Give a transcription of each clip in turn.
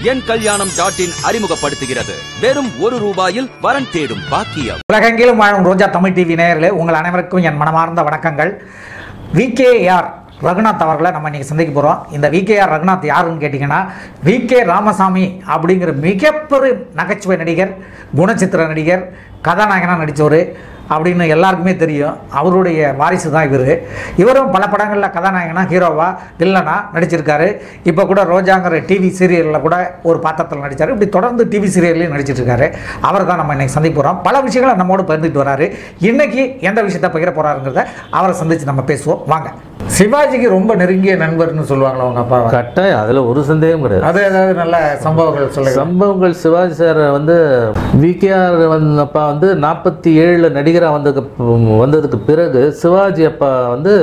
என் கல்யாணம் dot in அறிமுகப்படுத்துகிறது வெறும் ஒரு ரூபாயில் வரன் தேடும் பாக்கியம் உலகெங்கிலும் வாழும் ரோஜா தமிழ் டிவி நேயர்களே உங்கள் அனைவருக்கும் என் மனமார்ந்த வணக்கங்கள் விகேஆர் ரகுநாத் அவர்களை நம்ம இன்னைக்கு சந்திக்க போகிறோம் இந்த விகேஆர் ரகுநாத் யாருன்னு கேட்டிங்கன்னா விகே ராமசாமி அப்படிங்கிற மிகப்பெரிய நகைச்சுவை நடிகர் குணச்சித்திர நடிகர் கதாநாயகனாக நடித்தவர் அப்படின்னு எல்லாருக்குமே தெரியும் அவருடைய வாரிசு தான் இவர் இவரும் பல படங்களில் கதாநாயகனா ஹீரோவா வில்லனா நடிச்சிருக்காரு இப்போ கூட ரோஜாங்கிற டிவி சீரியலில் கூட ஒரு பாத்திரத்தில் நடித்தார் இப்படி தொடர்ந்து டிவி சீரியல்லையும் நடிச்சிட்டு இருக்காரு அவர் தான் நம்ம இன்னைக்கு சந்திக்க போகிறோம் பல விஷயங்களை நம்மோடு பகிர்ந்துட்டு வராரு இன்னைக்கு எந்த விஷயத்தை பகிர போகிறாருங்கிறத அவரை சந்தித்து நம்ம பேசுவோம் வாங்க சிவாஜிக்கு ரொம்ப நெருங்கிய நண்பர்னு சொல்லுவாங்களா உங்க அப்பா கட்டாயம் அதில் ஒரு சந்தேகம் கிடையாது அது ஏதாவது நல்ல சம்பவங்கள் சொல்லுங்க சம்பவங்கள் சிவாஜி சார் வந்து விகேஆர் வந்து அப்பா வந்து நாற்பத்தி ஏழில் நடிகராக வந்ததுக்கு வந்ததுக்கு பிறகு சிவாஜி அப்பா வந்து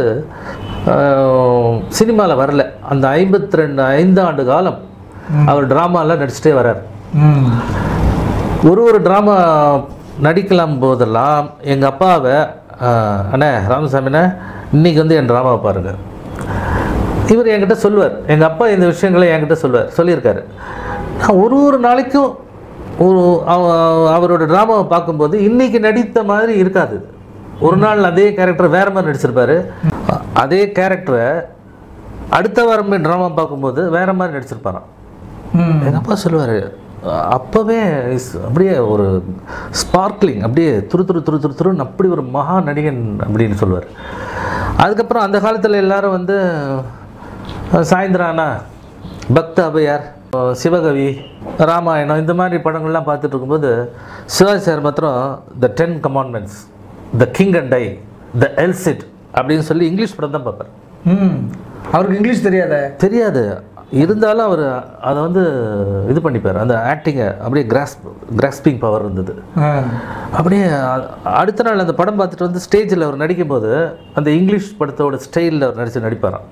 சினிமாவில் வரல அந்த ஐம்பத்தி ரெண்டு ஐந்து ஆண்டு காலம் அவர் ட்ராமாவில் நடிச்சிட்டே வர்றார் ம் ஒரு ஒரு ட்ராமா நடிக்கலாம் போதெல்லாம் எங்கள் அப்பாவை ஆஹ், அண்ணே ராமசாமிண்ணே இன்னைக்கு வந்து என் ட்ராமாவை பாருங்கள் இவர் என்கிட்ட சொல்லுவார் எங்கள் அப்பா இந்த விஷயங்களை என்கிட்ட சொல்லுவார் சொல்லியிருக்காரு நான் ஒரு ஒரு நாளைக்கும் ஒரு அவ- அவரோட ட்ராமாவை பார்க்கும்போது இன்னைக்கு நடித்த மாதிரி இருக்காது ஒரு நாள் அதே கேரக்டர் வேற மாதிரி நடிச்சிருப்பாரு அதே கேரக்டரை அடுத்த வாரம் ட்ராமா பார்க்கும்போது வேற மாதிரி நடிச்சிருப்பாராம் ம் எங்கள் அப்பா சொல்லுவார் அப்போவே is- அப்படியே ஒரு ஸ்பார்க்லிங் அப்படியே துரு துரு துரு துரு துருன்னு அப்படி ஒரு மகா நடிகன் அப்படின்னு சொல்லுவார் அதுக்கப்புறம் அந்த காலத்தில் எல்லாரும் வந்து அஹ், சாயந்தரம் ஆனா பக்த அபயார் அஹ், சிவகவி ராமாயணம் இந்த மாதிரி படங்கள்லாம் பார்த்துட்டு இருக்கும்போது சிவாஜி சார் மாத்திரம் the Ten Commandments the King and I the El Cid அப்படின்னு சொல்லி இங்கிலீஷ் படம் தான் பார்ப்பார் ம் அவருக்கு இங்கிலீஷ் தெரியாத தெரியாது இருந்தாலும் அவர் அதை வந்து இது பண்ணிப்பார் அந்த ஆக்டிங்கை அப்படியே கிராஸ்ப் கிராஸ்பிங் பவர் இருந்தது அப்படியே அ- அடுத்த நாள் அந்த படம் பார்த்துட்டு வந்து ஸ்டேஜில் அவர் நடிக்கும்போது அந்த இங்கிலீஷ் படத்தோட ஸ்டைலில் அவர் நடித்து நடிப்பாராம்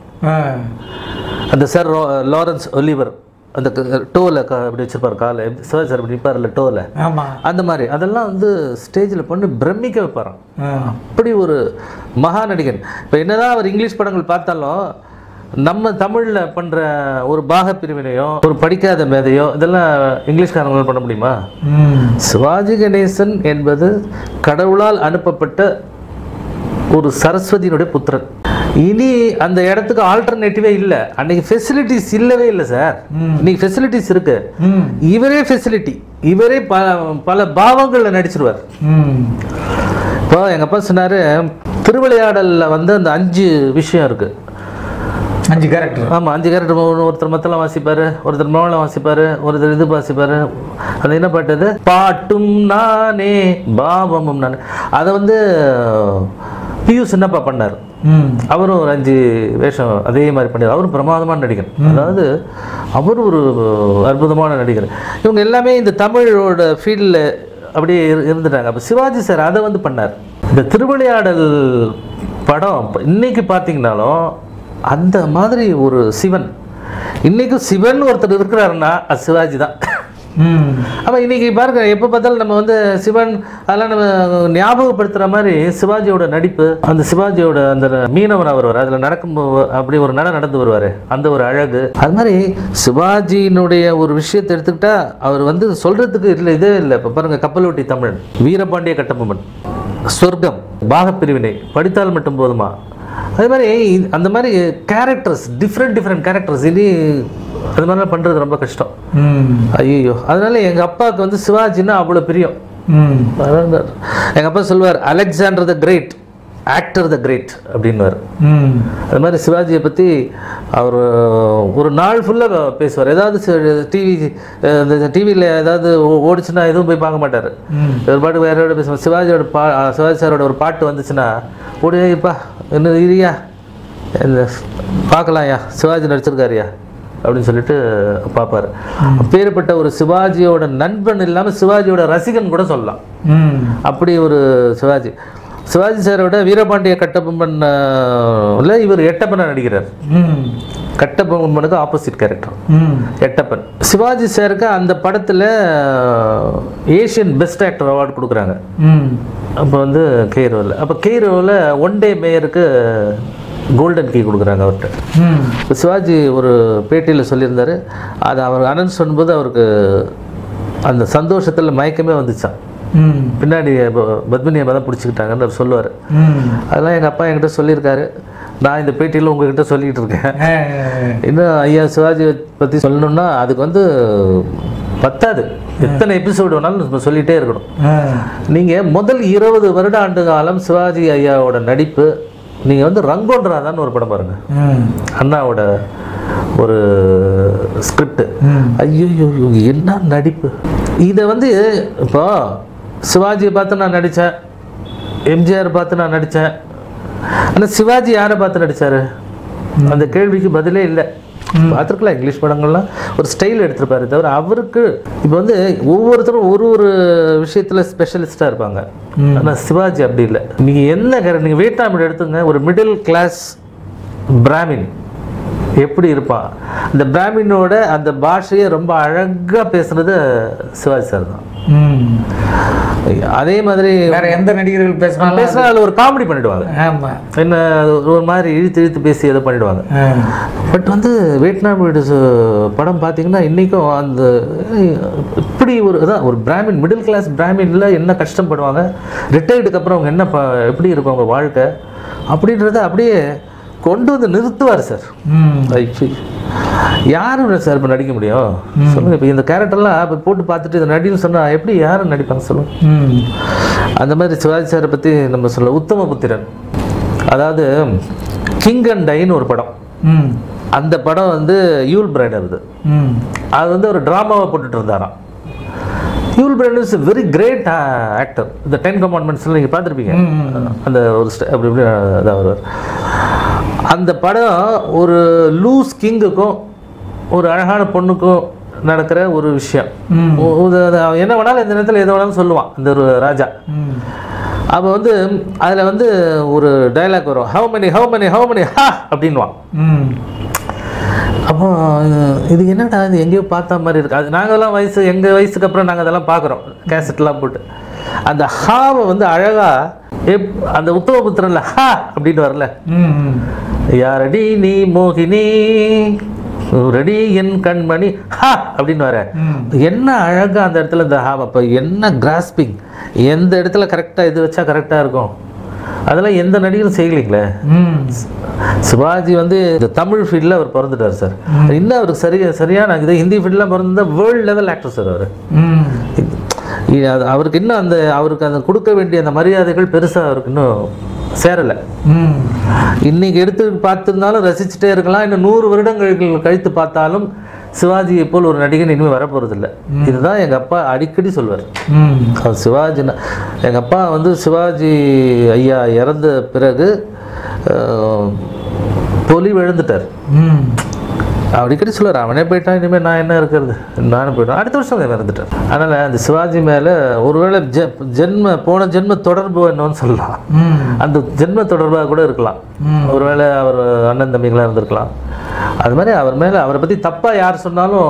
அந்த சார் லாரன்ஸ் ஒலிவர் அந்த டோவில் கா அப்படி வச்சிருப்பார் காலை சிவாஜி சார் இப்படி நிற்பார்ல டோவில் ஆமாம் அந்த மாதிரி அதெல்லாம் வந்து ஸ்டேஜில் பண்ணி பிரமிக்க வைப்பாராம் அப்படி ஒரு மகா நடிகன் இப்போ என்னதான் அவர் இங்கிலீஷ் படங்கள் பார்த்தாலும் நம்ம தமிழில் பண்ணுற ஒரு பாக பிரிவினையோ ஒரு படிக்காத மேதையோ இதெல்லாம் இங்கிலீஷ்காரங்களால் பண்ண முடியுமா ம் சிவாஜி கணேசன் என்பது கடவுளால் அனுப்பப்பட்ட ஒரு சரஸ்வதியினுடைய புத்திரன் இனி அந்த இடத்துக்கு ஆல்டர்னேட்டிவே இல்லை அன்னைக்கு ஃபெசிலிட்டிஸ் இல்லவே இல்லை சார் இன்னைக்கு ஃபெசிலிட்டிஸ் இருக்கு ம் இவரே ஃபெசிலிட்டி இவரே பல பல பாவங்களில் நடிச்சிருவார் ம் இப்போ எங்கள் அப்பா சொன்னார் திருவிளையாடலில் வந்து அந்த அஞ்சு விஷயம் இருக்குது அஞ்சு கேரக்டர் ஆமாம் அஞ்சு கேரக்டர் ஒருத்தர் மத்தளம் வாசிப்பார் ஒருத்தர் மோளம் வாசிப்பார் ஒருத்தர் இது வாசிப்பார் அது என்ன பாட்டு அது பாட்டும் நானே பாவமும் நானே அதை வந்து பியூ சின்னப்பா பண்ணார் ம் அவரும் ஒரு அஞ்சு வேஷம் அதே மாதிரி பண்ணி அவரும் பிரமாதமான நடிகர் அதாவது அவர் ஒரு அற்புதமான நடிகர் இவங்க எல்லாமே இந்த தமிழோட ஃபீல்டில் அப்படியே இரு- இருந்துட்டாங்க அப்போ சிவாஜி சார் அதை வந்து பண்ணார் இந்த திருவிளையாடல் படம் இப்ப இன்னைக்கு பார்த்தீங்கன்னாலும் அந்த மாதிரி ஒரு சிவன் இன்னைக்கும் சிவன் ஒருத்தர் இருக்கிறாருன்னா அது சிவாஜி தான் ம் ஆமாம் இன்னைக்கு பாருங்க எப்போ பார்த்தாலும் நம்ம வந்து சிவன் அதெல்லாம் நம்ம ஞாபகப்படுத்துகிற மாதிரி சிவாஜியோட நடிப்பு அந்த சிவாஜியோட அந்த மீனவன் வருவார் அதில் நடக்கும் போ- அப்படி ஒரு நட நடந்து வருவார் அந்த ஒரு அழகு அது மாதிரி சிவாஜியினுடைய ஒரு விஷயத்தை எடுத்துக்கிட்டா அவர் வந்து சொல்கிறதுக்கு இல்லை இதே இல்லை இப்போ பாருங்க கப்பலோட்டி தமிழன் வீரபாண்டிய கட்டபொம்மன் சொர்க்கம் பாகப்பிரிவினை படித்தால் மட்டும் போதுமா அதே மாதிரி இந்த- அந்த மாதிரி கேரக்டர்ஸ் டிஃப்ரெண்ட் டிஃப்ரெண்ட் கேரக்டர்ஸ் இனி அது மாதிரிலாம் பண்ணுறது ரொம்ப கஷ்டம் ம் ஐயோ அதனால எங்க அப்பாவுக்கு வந்து சிவாஜின்னா அவ்வளோ பிரியம் ம் எங்க அப்பா சொல்வார் Alexander the great actor the great அப்படின்னுவார் ம் அது மாதிரி சிவாஜியை பற்றி அவர் ஒரு நாள் ஃபுல்லாக பேசுவார் ஏதாவது டிவி இந்த டிவியில் ஏதாவது ஓ- ஓடுச்சுன்னா எதுவும் போய் பார்க்க மாட்டார் ம் ஒரு பாட்டு வேற யாரோட பேசுவார் சிவாஜியோட பா சிவாஜி சாரோட ஒரு பாட்டு வந்துச்சுன்னா ஓடிப்பா என்ன இரியா இந்த பார்க்கலாம்யா சிவாஜி நடிச்சிருக்காருயா அப்படின்னு சொல்லிட்டு பார்ப்பார் அப்பேற்பட்ட ஒரு சிவாஜியோட நண்பன் இல்லாமல் சிவாஜியோட ரசிகன் கூட சொல்லலாம் ம் அப்படி ஒரு சிவாஜி சிவாஜி சாரோட வீரபாண்டிய கட்டபொம்மன் அஹ், உள்ள இவர் எட்டப்பனை நடிக்கிறார் ம் கட்டபொம்மனுக்கு ஆப்போசிட் கேரக்டர் ம் எட்டப்பன் சிவாஜி சாருக்கு அந்த படத்தில் ஏஷியன் பெஸ்ட் ஆக்டர் அவார்டு கொடுக்குறாங்க ம் அப்போ வந்து கெய்ரோவில் அப்போ கெய்ரோவில் ஒன் டே மேயருக்கு கோல்டன் கீ கொடுக்குறாங்க அவர்கிட்ட ம் இப்போ சிவாஜி ஒரு பேட்டியில் சொல்லியிருந்தாரு அது அவர் அனௌன்ஸ் பண்ணும்போது அவருக்கு அந்த சந்தோஷத்தில் மயக்கமே வந்துச்சான் ம் பின்னாடி ப- பத்மினி அம்மா தான் பிடிச்சிக்கிட்டாங்கன்னு அவர் சொல்லுவார் ம் அதெல்லாம் எங்கள் அப்பா என்கிட்ட சொல்லியிருக்காரு நான் இந்த பேட்டியில் உங்ககிட்ட சொல்லிக்கிட்டு இருக்கேன் ஆ, இன்னும் ஐயா சிவாஜி பற்றி சொல்லணும்னா அதுக்கு வந்து பத்தாது எத்தனை எபிசோடு வேணாலும் நம்ம சொல்லிகிட்டே இருக்கணும் ஆ. நீங்கள் முதல் இருபது வருட ஆண்டு காலம் சிவாஜி ஐயாவோட நடிப்பு நீங்கள் வந்து ரங்கோன்றாதான்னு ஒரு படம் பாருங்கள் ம் அண்ணாவோட ஒரு ஸ்கிரிப்ட் ம். ஐயோ என்ன நடிப்பு இதை வந்து இப்போ சிவாஜியை பார்த்து நான் நடித்தேன் எம்ஜிஆர் பார்த்து நான் நடித்தேன் ஆனால் சிவாஜி யாரை பார்த்து நடிச்சாரு அந்த கேள்விக்கு பதிலே இல்லை பார்த்துருக்கலாம் இங்கிலீஷ் படங்கள்லாம் ஒரு ஸ்டைல் எடுத்திருப்பாரு தவிர அவருக்கு இப்போ வந்து ஒவ்வொருத்தரும் ஒரு ஒரு விஷயத்தில் ஸ்பெஷலிஸ்டாக இருப்பாங்க ஆனால் சிவாஜி அப்படி இல்லை நீங்கள் என்ன கேர நீங்கள் வியட்நாம் எடுத்துங்க ஒரு மிடில் கிளாஸ் பிராமின் எப்படி இருப்பான் அந்த பிராமினோட அந்த பாஷையை ரொம்ப அழகாக பேசுனது சிவாஜி சார் தான் ம் அதே மாதிரி வேற எந்த நடிகர்கள் பேசினாலும் பேசுனா அதில் ஒரு காமெடி பண்ணிடுவாங்க ஆமா என்ன அது ஒரு மாதிரி இழுத்து இழுத்து பேசி எதை பண்ணிடுவாங்க ஆ. பட் வந்து வியட்நாம் வீடு படம் பார்த்தீங்கன்னா இன்றைக்கும் அந்த இப்படி ஒரு இதான் ஒரு பிராமின் மிடில் கிளாஸ் பிராமின்ல என்ன கஷ்டப்படுவாங்க ரிட்டையர்டுக்கு அப்புறம் அவங்க என்ன ப எப்படி இருக்கும் அவங்க வாழ்க்கை அப்படின்றத அப்படியே கொண்டு வந்து நிறுத்துவார் சார் ம் யாரும் சார் இப்போ நடிக்க முடியும் சொல்லுங்க இப்போ இந்த கேரக்டர்லாம் இப்போ போட்டு பார்த்துட்டு இதை நடின்னு சொன்னால் எப்படி யாரும் நடிப்பாங்க சொல்லுங்க ம் அந்த மாதிரி சிவாஜி சாரை பற்றி நம்ம சொல்ல உத்தமபுத்திரன் அதாவது கிங் அண்ட் டைன்னு ஒரு படம் ம் அந்த படம் வந்து யூல் பிரைடர் இது ம் அது வந்து ஒரு ட்ராமாவை போட்டுட்டு இருந்தாராம் Yul Brynner is very great actor இந்த டென் கமாண்ட்மெண்ட்ஸில் நீங்கள் பார்த்துருப்பீங்க அந்த ஒரு ஸ்ட- அப்படி இப்படி அதான் வருவார் அந்த படம் ஒரு லூஸ் கிங்குக்கும் ஒரு அழகான பொண்ணுக்கும் நடக்கிற ஒரு விஷயம் ஒ- ஒரு- அது அவன் என்ன வேணாலும் இந்த நேரத்தில் எது வேணாலும் சொல்லுவான் இந்த ஒரு ராஜா ம் அப்போ வந்து அதில் வந்து ஒரு டைலாக் வரும் how many how many how many ஹா அப்படின்வான் ம் அப்போ இது- இது என்னடா இது எங்கேயோ பார்த்த மாதிரி இருக்கு அது நாங்கெல்லாம் வயசு எங்கள் வயசுக்கு அப்புறம் நாங்கள் அதெல்லாம் பார்க்குறோம் கேசட்லாம் போட்டு அந்த ஹாவை வந்து அழகாக எப் அந்த உத்தமபுத்திரன்ல ஹா அப்படின்னு வரல ம் ம் யாரடி நீ மோகினி ரெடி என் கண்மணி ஹா அப்படின்னு வர என்ன அழகா அந்த இடத்துல இந்த ஹா அப்போ என்ன கிராஸ்பிங் எந்த இடத்துல கரெக்டாக இது வச்சா கரெக்டாக இருக்கும் அதெல்லாம் எந்த நடிகரும் செய்யலைங்களே ம் சிவாஜி வந்து இந்த தமிழ் ஃபீல்டில் அவர் பிறந்துட்டார் சார் இன்னும் அவருக்கு சரியா சரியான இது ஹிந்தி ஃபீல்டில் பிறந்த வேர்ல்டு லெவல் ஆக்டர் சார் அவர் ம் அவருக்கு இன்னும் அந்த அவருக்கு அந்த கொடுக்க வேண்டிய அந்த மரியாதைகள் பெருசாக அவருக்கு இன்னும் சேரலை ம் இன்னைக்கு எடுத்து பார்த்திருந்தாலும் ரசிச்சுட்டே இருக்கலாம் இன்னும் நூறு வருடங்கள் கழித்து பார்த்தாலும் சிவாஜியை போல் ஒரு நடிகன் இனிமேல் வரப்போகிறதில்ல இதுதான் எங்கள் அப்பா அடிக்கடி சொல்வார் ம் அவர் சிவாஜி எங்கள் அப்பா வந்து சிவாஜி ஐயா இறந்த பிறகு அஹ், பொலிவு எழுந்துட்டார் ம் அடிக்கடி சொல்லுவார் அவனே போயிட்டான் இனிமேல் நான் என்ன இருக்கிறது நானும் போயிட்டேன் அடுத்த வருஷம் அவன் இறந்துட்டார் அதனால் அந்த சிவாஜி மேலே ஒருவேளை ஜெ ஜென்ம போன ஜென்ம தொடர்பு என்னன்னு சொல்லலாம் ம் அந்த ஜென்ம தொடர்பாக கூட இருக்கலாம் ஒருவேளை அவர் அண்ணன் தம்பிகளாக இருந்திருக்கலாம் அது மாதிரி அவர் மேலே அவரை பற்றி தப்பாக யார் சொன்னாலும்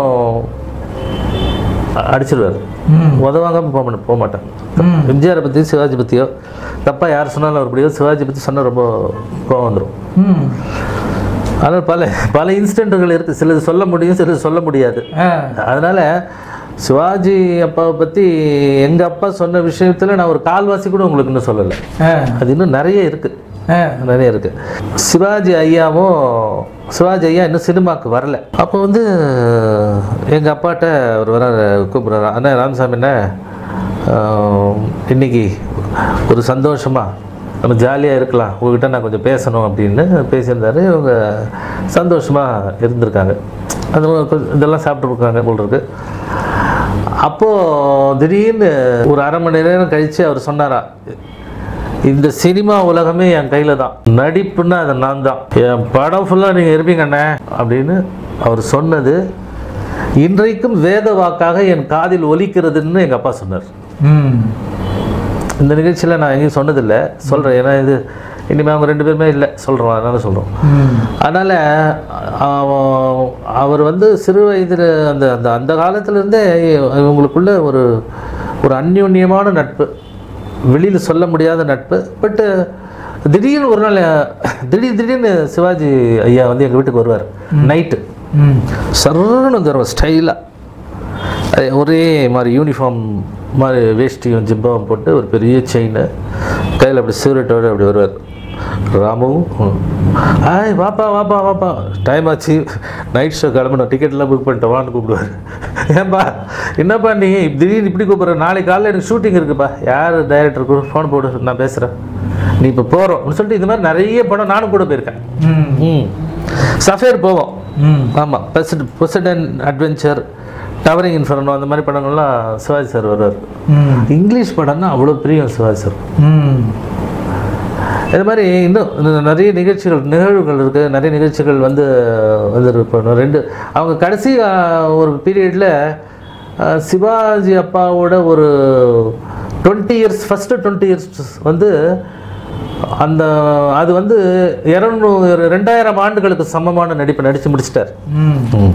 அ- அடிச்சிருவார் உதவாங்காம போக மாட்டேன் போக மாட்டேன் எம்ஜிஆரை பற்றி சிவாஜி பற்றியோ தப்பாக யார் சொன்னாலும் அவர் படியோ சிவாஜி பற்றி சொன்னால் ரொம்ப கோவம் வந்துடும் ம் ஆனால் பல பல இன்சிடென்ட்டுகள் இருக்குது சிலது சொல்ல முடியும் சிலது சொல்ல முடியாது ஆ அதனால் சிவாஜி அப்பாவை பற்றி எங்கள் அப்பா சொன்ன விஷயத்தில் நான் ஒரு கால்வாசி கூட உங்களுக்கு இன்னும் சொல்லலை ஆ அது இன்னும் நிறைய இருக்குது ஆ நிறைய இருக்கு சிவாஜி ஐயாவும் சிவாஜி ஐயா இன்னும் சினிமாவுக்கு வரல அப்போ வந்து எங்கள் அப்பாட்ட அவர் வர கூப்பிட்றாரு அண்ணா ராமசாமி அண்ணா ஆஹ், இன்னைக்கு ஒரு சந்தோஷமா நம்ம ஜாலியாக இருக்கலாம் உங்ககிட்ட நான் கொஞ்சம் பேசணும் அப்படின்னு பேசியிருந்தாரு இவங்க சந்தோஷமாக இருந்திருக்காங்க அது கொஞ்சம் இதெல்லாம் சாப்பிட்ருக்காங்க போல் இருக்கு அப்போது திடீர்னு ஒரு அரை மணி நேரம் கழித்து அவர் சொன்னாரா இந்த சினிமா உலகமே என் கையில் தான் நடிப்புன்னா அது நான் தான் என் படம் ஃபுல்லாக நீங்கள் இருப்பீங்க அண்ணே அப்படின்னு அவர் சொன்னது இன்றைக்கும் வேத வாக்காக என் காதில் ஒலிக்கிறதுன்னு எங்கள் அப்பா சொன்னார் ம் இந்த நிகழ்ச்சியில் நான் எங்கேயும் சொன்னதில்லை சொல்கிறேன் ஏன்னா இது இனிமேல் அவங்க ரெண்டு பேருமே இல்லை சொல்கிறோம் அதனால சொல்கிறோம் ம் அதனால் அவர் வந்து சிறு வயதில் அந்த அந்த அந்த காலத்திலேருந்தே இவங்களுக்குள்ள ஒரு ஒரு அந்யோன்யமான நட்பு வெளியில் சொல்ல முடியாத நட்பு பட்டு திடீர்னு ஒரு நாள் திடீர் திடீர்னு சிவாஜி ஐயா வந்து எங்கள் வீட்டுக்கு வருவார் நைட்டு ம் சர்ன்னு வந்து வருவார் ஸ்டைலாக ஒரே மாதிரி யூனிஃபார்ம் மாதிரி வேஷ்டியும் ஜிப்பாவும் போட்டு ஒரு பெரிய செயின் கையில் அப்படி சிகரெட்டோடு அப்படி வருவார் ராமு ஆய் வாப்பா வாப்பா வாப்பா டைம் ஆச்சு நைட் ஷோ கிளம்பணும் டிக்கெட்லாம் புக் பண்ணிட்டேன் வான்னு கூப்பிடுவார் ஏன்பா என்னப்பா நீ திடீர்னு இப்படி கூப்பிட்ற நாளைக்கு காலையில் எனக்கு ஷூட்டிங் இருக்குப்பா யார் டைரக்டருக்கு ஃபோன் போடு நான் பேசுகிறேன் நீ இப்போ போகிறோம் சொல்லிட்டு இது மாதிரி நிறைய படம் நானும் கூட போயிருக்கேன் ம் ம் சஃபேர் போவோம் ம் ஆமாம் பெசட் பொசடன் அட்வென்ச்சர் டவரிங் இன்ஃபர்னோ அந்த மாதிரி படங்கள்லாம் சிவாஜி சார் வருவார் ம் இங்கிலீஷ் படம்னா அவ்வளோ பிரியம் சிவாஜி சார் ம் இது மாதிரி இன்னும் இன்னும் நிறைய நிகழ்ச்சிகள் நிகழ்வுகள் இருக்குது நிறைய நிகழ்ச்சிகள் வந்து வந்து இப்போ ரெண்டு அவங்க கடைசி ஆ, ஒரு பீரியடில் சிவாஜி அப்பாவோட ஒரு twenty years first twenty years வந்து அந்த அது வந்து இரநூறு ரெண்டாயிரம் ஆண்டுகளுக்கு சமமான நடிப்பை நடித்து முடிச்சிட்டார் ம்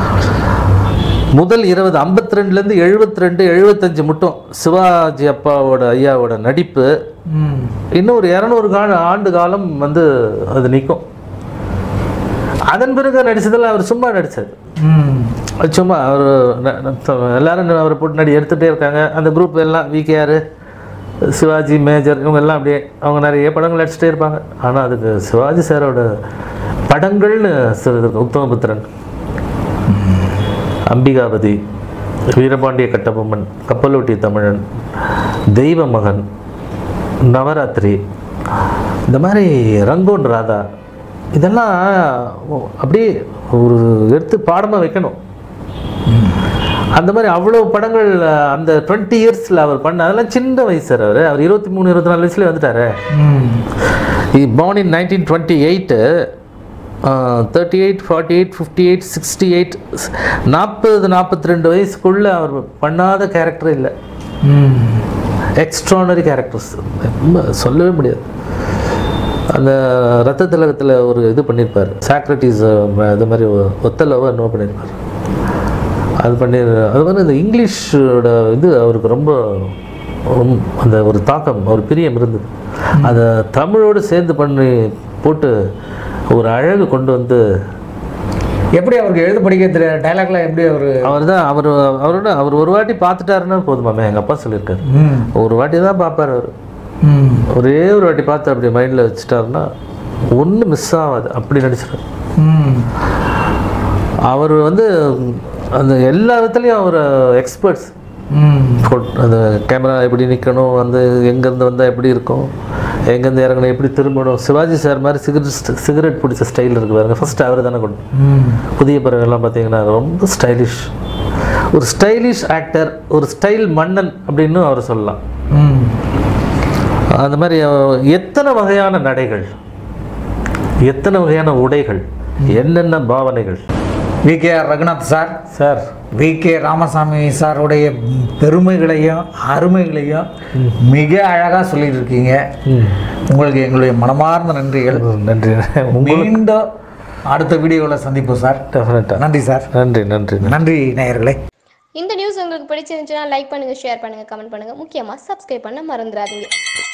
முதல் இருபது ஐம்பத்தி ரெண்டுலேருந்து எழுபத்தி ரெண்டு எழுபத்தஞ்சு மட்டும் சிவாஜி அப்பாவோட ஐயாவோட நடிப்பு ம் இன்னும் ஒரு இரநூறு கால ஆண்டு காலம் வந்து அது நிற்கும் அதன் பிறகு நடிச்சதில் அவர் சும்மா நடித்தது ம் சும்மா அவர் ந- ந- எல்லாரும் அவரை போட்டு நடி எடுத்துகிட்டே இருக்காங்க அந்த குரூப் எல்லாம் விகேஆர் சிவாஜி மேஜர் இவங்க எல்லாம் அப்படியே அவங்க நிறைய படங்கள் நடிச்சிட்டே இருப்பாங்க ஆனால் அதுக்கு சிவாஜி சாரோட படங்கள்னு சிலது இருக்கு உத்தமபுத்திரன் அம்பிகாபதி வீரபாண்டிய கட்டபொம்மன் கப்பலோட்டிய தமிழன் தெய்வ மகன் நவராத்திரி இந்த மாதிரி ரங்கோன் ராதா இதெல்லாம் அப்படியே ஒரு எடுத்து பாடமாக வைக்கணும் அந்த மாதிரி அவ்வளோ படங்கள் அஹ், அந்த டுவெண்ட்டி இயர்ஸில் அவர் பண்ண அதெல்லாம் சின்ன வயசு சார் அவர் அவர் இருபத்தி மூணு இருபத்தி நாலு வயசுலேயே வந்துட்டாரு ம் he born in nineteen twenty eight thirty eight forty eight fifty eight sixty eight நாற்பது நாற்பத்தி ரெண்டு வயசுக்குள்ளே அவர் பண்ணாத கேரக்டர் இல்லை ம் எக்ஸ்ட்ரானரி கேரக்டர்ஸ் ரொம்ப சொல்லவே முடியாது அந்த ரத்த திலகத்தில் ஒரு இது பண்ணியிருப்பார் சாக்ரட்டிஸ் இது மாதிரி ஒ- ஒத்தலவோ என்னவோ பண்ணியிருப்பார் அது பண்ணி அது மாதிரி இந்த இங்கிலீஷோட இது அவருக்கு ரொம்ப ரொம்ப அந்த ஒரு தாக்கம் ஒரு பிரியம் இருந்தது அதை தமிழோடு சேர்ந்து பண்ணி போட்டு ஒரு அழகு கொண்டு வந்து எப்படி அவருக்கு எழுத படிக்க தெரியாது டைலாக்லாம் எப்படி அவர் அவர் தான் அவர் அவரோட அவர் ஒரு வாட்டி பார்த்துட்டாருன்னா போதுமாமே எங்கள் அப்பா சொல்லியிருக்காரு ம் ஒரு வாட்டி தான் பார்ப்பார் அவர் ம் ஒரே ஒரு வாட்டி பார்த்து அப்படி மைண்டில் வச்சுட்டாருன்னா ஒன்றும் மிஸ் ஆகாது அப்படி நடிச்சிட்டார் ம் அவர் வந்து அந்த எல்லா விதத்துலேயும் அவர் எக்ஸ்பர்ட்ஸ் ம் அந்த கேமரா எப்படி நிற்கணும் வந்து எங்கேருந்து வந்தால் எப்படி இருக்கும் எங்கேருந்து இறங்கணும் எப்படி திரும்பணும் சிவாஜி சார் மாதிரி சிகரெட் சிகரெட் பிடிச்ச ஸ்டைல் இருக்கு பாருங்க ஃபர்ஸ்ட் அவர் தானே கொண்டு ம் புதிய பறவைகள்லாம் பார்த்தீங்கன்னா ரொம்ப ஸ்டைலிஷ் ஒரு ஸ்டைலிஷ் ஆக்டர் ஒரு ஸ்டைல் மன்னன் அப்படின்னு அவர் சொல்லலாம் ம் அந்த மாதிரி அஹ், எத்தனை வகையான நடைகள் எத்தனை வகையான உடைகள் என்னென்ன பாவனைகள் V K R Raghunath sir sir V K Ramasamy சாருடைய பெருமைகளையும் அருமைகளையும் மிக அழகாக சொல்லிட்டு இருக்கீங்க உங்களுக்கு எங்களுடைய மனமார்ந்த நன்றிகள் நன்றி மீண்டும் அடுத்த வீடியோவில் சந்திப்போம் சார் டெஃபினட்டாக நன்றி சார் நன்றி நன்றி நன்றி நேயர்களே இந்த நியூஸ் உங்களுக்கு பிடிச்சிருந்துச்சுன்னா லைக் பண்ணுங்கள் ஷேர் பண்ணுங்கள் கமெண்ட் பண்ணுங்கள் முக்கியமாக சப்ஸ்கிரைப் பண்ண மறந்துடாதீங்க